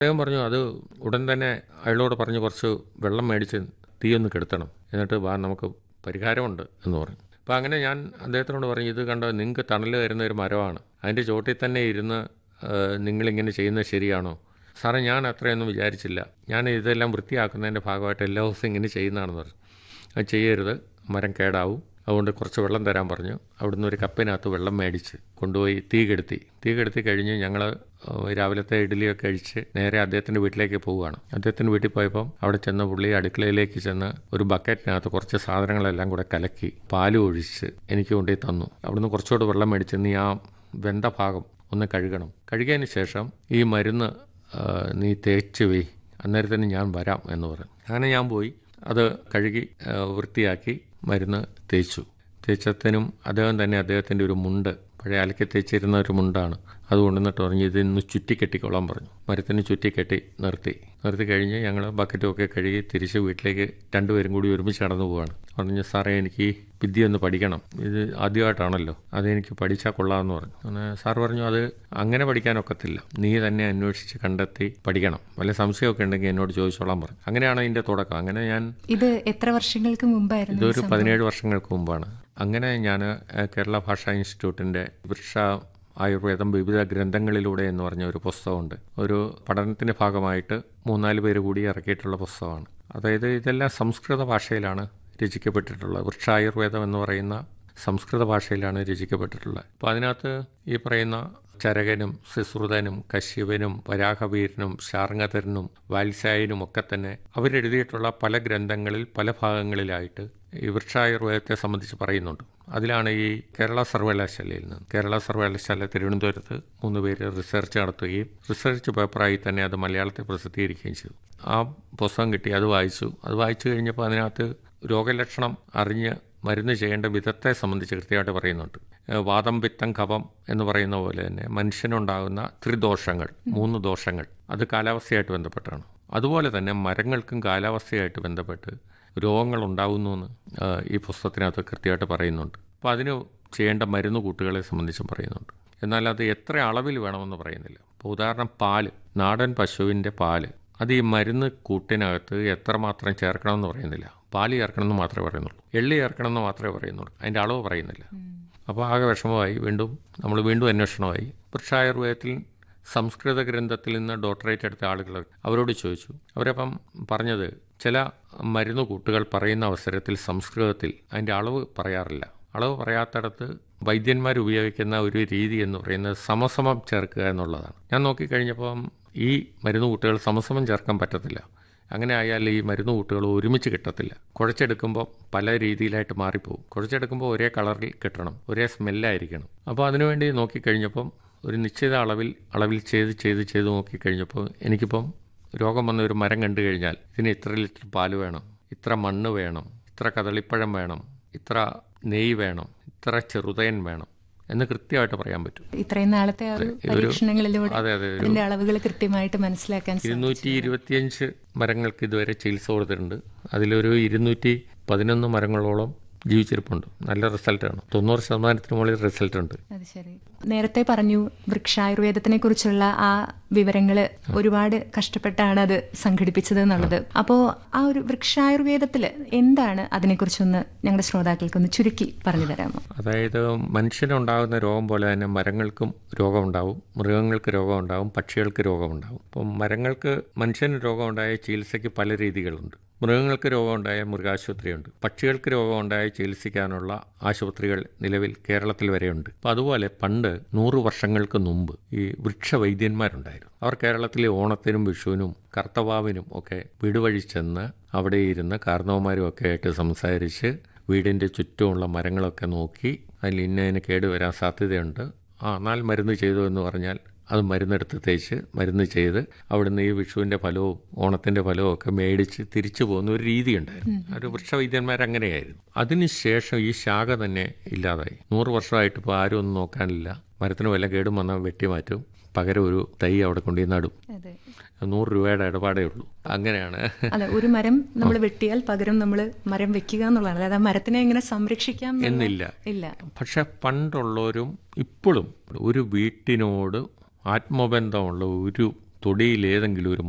അദ്ദേഹം പറഞ്ഞു അത് ഉടൻ തന്നെ അയാളോട് പറഞ്ഞ് കുറച്ച് വെള്ളം മേടിച്ച് തീയൊന്ന് കെടുത്തണം എന്നിട്ട് വാ നമുക്ക് പരിഹാരമുണ്ട് എന്ന് പറഞ്ഞു അപ്പോൾ അങ്ങനെ ഞാൻ അദ്ദേഹത്തിനോട് പറഞ്ഞു ഇത് കണ്ടോ നിങ്ങൾക്ക് തണൽ തരുന്ന ഒരു മരമാണ് അതിൻ്റെ ചോട്ടിൽ തന്നെ ഇരുന്ന് ആ, നിങ്ങളിങ്ങനെ ചെയ്യുന്നത് ശരിയാണോ സാറേ ഞാൻ അത്രയൊന്നും വിചാരിച്ചില്ല ഞാൻ ഇതെല്ലാം വൃത്തിയാക്കുന്നതിൻ്റെ ഭാഗമായിട്ട് എല്ലാ ദിവസവും ഇങ്ങനെ ചെയ്യുന്നതാണെന്ന് പറഞ്ഞു അത് ചെയ്യരുത് മരം കേടാവും അതുകൊണ്ട് കുറച്ച് വെള്ളം തരാൻ പറഞ്ഞു അവിടുന്ന് ഒരു കപ്പിനകത്ത് വെള്ളം മേടിച്ച് കൊണ്ടുപോയി തീ കെടുത്തി തീ കെടുത്തി കഴിഞ്ഞ് ഞങ്ങൾ രാവിലത്തെ ഇഡ്ഡലിയൊക്കെ കഴിച്ച് നേരെ അദ്ദേഹത്തിൻ്റെ വീട്ടിലേക്ക് പോവുകയാണ് അദ്ദേഹത്തിൻ്റെ വീട്ടിൽ പോയപ്പം അവിടെ ചെന്ന പുള്ളി അടുക്കളയിലേക്ക് ചെന്ന് ഒരു ബക്കറ്റിനകത്ത് കുറച്ച് സാധനങ്ങളെല്ലാം കൂടെ കലക്കി പാല് ഒഴിച്ച് എനിക്ക് കൊണ്ടുപോയി തന്നു അവിടുന്ന് കുറച്ചുകൂടെ വെള്ളം മേടിച്ച് നീ ആ വെന്ത ഭാഗം ഒന്ന് കഴുകണം കഴുകിയതിന് ശേഷം ഈ മരുന്ന് ആ, നീ തേച്ച് വെയ് അന്നേരത്തിന് ഞാൻ വരാം എന്ന് പറഞ്ഞു അങ്ങനെ ഞാൻ പോയി അത് കഴുകി ആ, വൃത്തിയാക്കി മരുന്ന് തേച്ചു തേച്ചത്തിനും അദ്ദേഹം തന്നെ അദ്ദേഹത്തിൻ്റെ ഒരു മുണ്ട് പഴയ അലക്കി തേച്ചിരുന്ന ഒരു മുണ്ടാണ് അത് കൊണ്ടുവന്നിട്ട് പറഞ്ഞു ഇതൊന്ന് ചുറ്റിക്കെട്ടിക്കോളാൻ പറഞ്ഞു മരത്തിന് ചുറ്റിക്കെട്ടി നിർത്തി നിർത്തി കഴിഞ്ഞ് ഞങ്ങൾ ബക്കറ്റുമൊക്കെ കഴുകി തിരിച്ച് വീട്ടിലേക്ക് രണ്ടുപേരും കൂടി ഒരുമിച്ച് കടന്നു പോവാണ് പറഞ്ഞു സാറേ എനിക്ക് ഈ വിദ്യ ഒന്ന് പഠിക്കണം ഇത് ആദ്യമായിട്ടാണല്ലോ അതെനിക്ക് പഠിച്ചാൽ കൊള്ളാമെന്ന് പറഞ്ഞു അങ്ങനെ സാർ പറഞ്ഞു അത് അങ്ങനെ പഠിക്കാനൊക്കത്തില്ല നീ തന്നെ അന്വേഷിച്ച് കണ്ടെത്തി പഠിക്കണം വല്ല സംശയമൊക്കെ ഉണ്ടെങ്കിൽ എന്നോട് ചോദിച്ചോളാൻ പറഞ്ഞു അങ്ങനെയാണ് ഇതിൻ്റെ തുടക്കം അങ്ങനെ ഞാൻ ഇത് എത്ര വർഷങ്ങൾക്ക് മുമ്പായിരുന്നു ഈ ഇതൊരു സംഭവം? പതിനേഴ് വർഷങ്ങൾക്ക് മുമ്പാണ് അങ്ങനെ ഞാൻ ഏഹ്, കേരള ഭാഷാ ഇൻസ്റ്റിറ്റ്യൂട്ടിൻ്റെ വൃക്ഷ ആയുർവേദം വിവിധ ഗ്രന്ഥങ്ങളിലൂടെ എന്ന് പറഞ്ഞ ഒരു പുസ്തകമുണ്ട് ഒരു പഠനത്തിൻ്റെ ഭാഗമായിട്ട് മൂന്നാല് പേര് കൂടി ഇറക്കിയിട്ടുള്ള പുസ്തകമാണ് അതായത് ഇതെല്ലാം സംസ്കൃത ഭാഷയിലാണ് രചിക്കപ്പെട്ടിട്ടുള്ളത് വൃക്ഷായുർവേദം എന്ന് പറയുന്ന സംസ്കൃത ഭാഷയിലാണ് രചിക്കപ്പെട്ടിട്ടുള്ളത് അപ്പോൾ അതിനകത്ത് ഈ പറയുന്ന ചരകനും ശുശ്രുതനും കശ്യപനും വരാഹവീരനും ശാർങ്ങധരനും വാത്സായനും ഒക്കെ തന്നെ അവരെഴുതിയിട്ടുള്ള പല ഗ്രന്ഥങ്ങളിൽ പല ഭാഗങ്ങളിലായിട്ട് ഈ വൃക്ഷായുർവേദത്തെ സംബന്ധിച്ച് പറയുന്നുണ്ട് അതിലാണ് ഈ കേരള സർവകലാശാലയിൽ നിന്ന് കേരള സർവകലാശാല തിരുവനന്തപുരത്ത് മൂന്ന് പേര് റിസർച്ച് നടത്തുകയും റിസർച്ച് പേപ്പറായി തന്നെ അത് മലയാളത്തിൽ പ്രസിദ്ധീകരിക്കുകയും ചെയ്തു ആ പുസ്തകം കിട്ടി അത് വായിച്ചു അത് വായിച്ചു കഴിഞ്ഞപ്പോൾ അതിനകത്ത് രോഗലക്ഷണം അറിഞ്ഞ് മരുന്ന് ചെയ്യേണ്ട വിധത്തെ സംബന്ധിച്ച് കൃത്യമായിട്ട് പറയുന്നുണ്ട് ഏഹ് വാദം പിത്തം കഫം എന്ന് പറയുന്ന പോലെ തന്നെ മനുഷ്യനുണ്ടാകുന്ന ത്രിദോഷങ്ങൾ മൂന്ന് ദോഷങ്ങൾ അത് കാലാവസ്ഥയായിട്ട് ബന്ധപ്പെട്ടാണ് അതുപോലെ തന്നെ മരങ്ങൾക്കും കാലാവസ്ഥയായിട്ട് ബന്ധപ്പെട്ട് രോഗങ്ങൾ ഉണ്ടാകുന്നു എന്ന് ഏഹ് ഈ പുസ്തകത്തിനകത്ത് കൃത്യമായിട്ട് പറയുന്നുണ്ട് അപ്പോൾ അതിന് ചെയ്യേണ്ട മരുന്ന് കൂട്ടുകളെ സംബന്ധിച്ചും പറയുന്നുണ്ട് എന്നാൽ അത് എത്ര അളവിൽ വേണമെന്ന് പറയുന്നില്ല ഇപ്പോൾ ഉദാഹരണം പാല് നാടൻ പശുവിൻ്റെ പാല് അത് ഈ മരുന്ന് കൂട്ടിനകത്ത് എത്രമാത്രം ചേർക്കണമെന്ന് പറയുന്നില്ല പാല് ചേർക്കണമെന്ന് മാത്രമേ പറയുന്നുള്ളൂ എള്ളി ചേർക്കണമെന്ന് മാത്രമേ പറയുന്നുള്ളൂ അതിൻ്റെ അളവ് പറയുന്നില്ല അപ്പോൾ ആകെ വിഷമമായി വീണ്ടും നമ്മൾ വീണ്ടും അന്വേഷണമായി വൃക്ഷായുർവേദത്തിൽ സംസ്കൃത ഗ്രന്ഥത്തിൽ നിന്ന് ഡോക്ടറേറ്റ് എടുത്ത ആളുകൾ അവരോട് ചോദിച്ചു അവരപ്പം പറഞ്ഞത് ചില മരുന്ന് കൂട്ടുകൾ പറയുന്ന അവസരത്തിൽ സംസ്കൃതത്തിൽ അതിൻ്റെ അളവ് പറയാറില്ല അളവ് പറയാത്തടത്ത് വൈദ്യന്മാർ ഉപയോഗിക്കുന്ന ഒരു രീതി എന്ന് പറയുന്നത് സമസമം ചേർക്കുക എന്നുള്ളതാണ് ഞാൻ നോക്കിക്കഴിഞ്ഞപ്പം ഈ മരുന്ന് കൂട്ടുകൾ സമസമം ചേർക്കാൻ പറ്റത്തില്ല അങ്ങനെ ആയാൽ ഈ മരുന്ന് കൂട്ടുകൾ ഒരുമിച്ച് കിട്ടത്തില്ല കുഴച്ചെടുക്കുമ്പോൾ പല രീതിയിലായിട്ട് മാറിപ്പോകും കുഴച്ചെടുക്കുമ്പോൾ ഒരേ കളറിൽ കിട്ടണം ഒരേ സ്മെല്ലായിരിക്കണം അപ്പോൾ അതിനുവേണ്ടി നോക്കിക്കഴിഞ്ഞപ്പം ഒരു നിശ്ചിത അളവിൽ അളവിൽ ചെയ്ത് ചെയ്ത് ചെയ്ത് നോക്കിക്കഴിഞ്ഞപ്പോൾ എനിക്കിപ്പം രോഗം വന്ന ഒരു മരം കണ്ടു കഴിഞ്ഞാൽ ഇതിന് ഇത്ര ലിറ്റർ പാല് വേണം ഇത്ര മണ്ണ് വേണം ഇത്ര കദളിപ്പഴം വേണം ഇത്ര നെയ്യ് വേണം ഇത്ര ചെറുതയൻ വേണം എന്ന് കൃത്യമായിട്ട് പറയാൻ പറ്റും ഇത്രയും നാളത്തെ ആ ഒരു ഒരു- പരീക്ഷണങ്ങളിലൂടെ അതെ അതെ ഒരു അതിന്റെ അളവുകൾ കൃത്യമായിട്ട് മനസ്സിലാക്കാൻ സാധിച്ചു. ഇരുന്നൂറ്റി ഇരുപത്തിയഞ്ച് മരങ്ങൾക്ക് ഇതുവരെ ചികിത്സ കൊടുത്തിട്ടുണ്ട് അതിലൊരു ഇരുന്നൂറ്റി പതിനൊന്ന് മരങ്ങളോളം ജീവിച്ചിരിപ്പുണ്ട് നല്ല റിസൾട്ടാണ് തൊണ്ണൂറ് ശതമാനത്തിന് മുകളിൽ റിസൾട്ട് ഉണ്ട് അത് ശരി നേരത്തെ പറഞ്ഞു വൃക്ഷായുർവേദത്തിനെ കുറിച്ചുള്ള ആ വിവരങ്ങള് ഒരുപാട് കഷ്ടപ്പെട്ടാണ് അത് സംഘടിപ്പിച്ചത് എന്നുള്ളത് അപ്പോ ആ ഒരു വൃക്ഷായുർവേദത്തില് എന്താണ് അതിനെക്കുറിച്ചൊന്ന് ഞങ്ങളുടെ ശ്രോതാക്കൾക്കൊന്ന് ചുരുക്കി പറഞ്ഞു തരാമോ അതായത് മനുഷ്യനുണ്ടാകുന്ന രോഗം പോലെ തന്നെ മരങ്ങൾക്കും രോഗമുണ്ടാവും മൃഗങ്ങൾക്ക് രോഗമുണ്ടാവും പക്ഷികൾക്ക് രോഗമുണ്ടാവും അപ്പം മരങ്ങൾക്ക് മനുഷ്യന് രോഗമുണ്ടായ ചികിത്സയ്ക്ക് പല രീതികളുണ്ട് മൃഗങ്ങൾക്ക് രോഗമുണ്ടായ മൃഗാശുപത്രിയുണ്ട് പക്ഷികൾക്ക് രോഗമുണ്ടായ ചികിത്സിക്കാനുള്ള ആശുപത്രികൾ നിലവിൽ കേരളത്തിൽ വരെയുണ്ട് അപ്പം അതുപോലെ പണ്ട് നൂറ് വർഷങ്ങൾക്ക് മുമ്പ് ഈ വൃക്ഷവൈദ്യന്മാരുണ്ടായിരുന്നു അവർ കേരളത്തിലെ ഓണത്തിനും വിഷുവിനും കർത്തവാവിനും ഒക്കെ വീട് വഴി ചെന്ന് അവിടെ ഇരുന്ന് കാരണവന്മാരും ഒക്കെ ആയിട്ട് സംസാരിച്ച് വീടിൻ്റെ ചുറ്റുമുള്ള മരങ്ങളൊക്കെ നോക്കി അതിൽ ഇന്നതിന് കേടുവരാൻ സാധ്യതയുണ്ട് ആ എന്നാൽ മരുന്ന് ചെയ്തു എന്ന് പറഞ്ഞാൽ അത് മരുന്നെടുത്ത് തേച്ച് മരുന്ന് ചെയ്ത് അവിടുന്ന് ഈ വിഷുവിൻ്റെ ഫലവും ഓണത്തിൻ്റെ ഫലവും ഒക്കെ മേടിച്ച് തിരിച്ചു പോകുന്ന ഒരു രീതി ഉണ്ടായിരുന്നു ഒരു വൃക്ഷവൈദ്യന്മാർ അങ്ങനെയായിരുന്നു അതിനുശേഷം ഈ ശാഖ തന്നെ ഇല്ലാതായി നൂറ് വർഷമായിട്ട് ഇപ്പോൾ ആരും ഒന്നും നോക്കാനില്ല മരത്തിന് വല്ല കേടും വന്നാൽ വെട്ടിമാറ്റും പകരം ഒരു തൈ അവിടെ കൊണ്ടുപോയി നടും അതെ നൂറ് രൂപയുടെ ഇടപാടേ ഉള്ളൂ അങ്ങനെയാണ് അല്ല ഒരു മരം നമ്മൾ വെട്ടിയാൽ പകരം നമ്മൾ മരം വെക്കുക എന്നുള്ളതാണ് അതായത് ആ മരത്തിനെ എങ്ങനെ സംരക്ഷിക്കാം എന്നുള്ള- എന്നില്ല ഇല്ല പക്ഷെ പണ്ടുള്ളവരും ഇപ്പോഴും ഒരു വീട്ടിനോട് ആത്മബന്ധമുള്ള ഒരു തൊടിയിൽ ഏതെങ്കിലും ഒരു